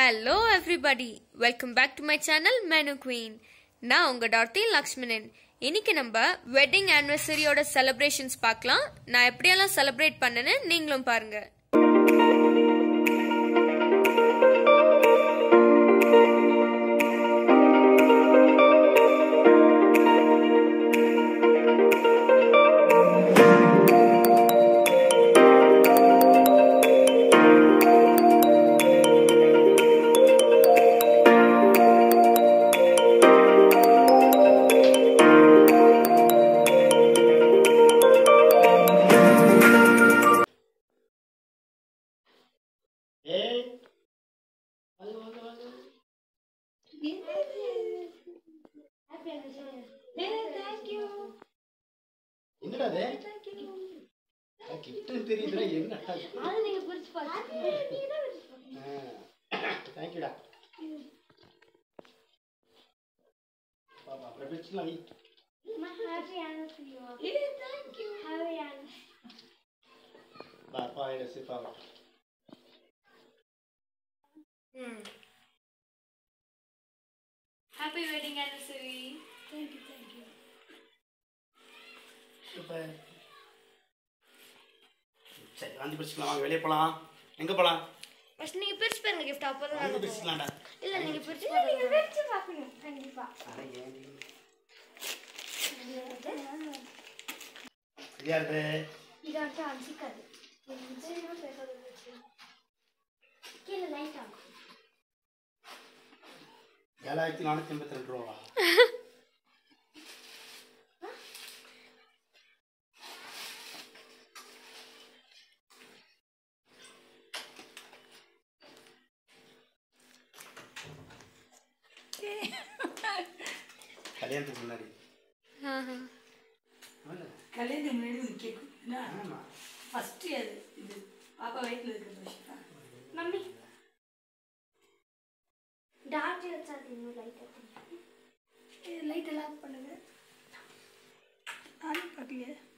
Hello everybody welcome back to my channel menu queen நான் உங்க டார்த்தி லக்ஷ்மணன் இன்னைக்கு நம்ம வெட்டிங் ஆனிவர்சரியோட செலிப்ரேஷன்ஸ் பார்க்கலாம் நான் எப்படியெல்லாம் செலிப்ரேட் பண்ணேன்னு நீங்களும் பாருங்க ஏய் வாங்க வாங்க வாங்க என்னடா அது கிட்ட தெரியுதுடா என்ன தேங்க்யூடா பாப்பா அப்புறம் பிடிச்சிக்கலாம் வை பாப்பா என்ன பாப்பா ஹாப்பி வெட்டிங் ஆனிவர்சரி சூப்பர் சரி வந்து பிடிச்சிக்கலாம் வாங்க வெளியே போகலாம் எங்கே போகலாம் ஃபர்ஸ்ட் நீங்க பிரிச்சு பாருங்க கிஃப்ட் அப்பதான் வந்து பிடிச்சிக்கலாம்டா இல்ல நீங்க பிரிச்சு பாருங்க அட ஏன்டி? இது யாருது ஏழாயிரத்தி நானூற்றி எண்பத்தி ரெண்டு ரூபா கல்யாணத்துக்கு முன்னாடி ஆமா. கல்யாணத்துக்கு முன்னாடி ஒரு கேக் என்ன ஆமா ஃபஸ்ட்டு அது இது பாப்பா வயிற்றுல இருக்கிற விஷயம் மம்மி டார்க் வச்சா இன்னும் லைட் லைட் எல்லாம் பண்ணுங்க நானும் பார்க்கலையே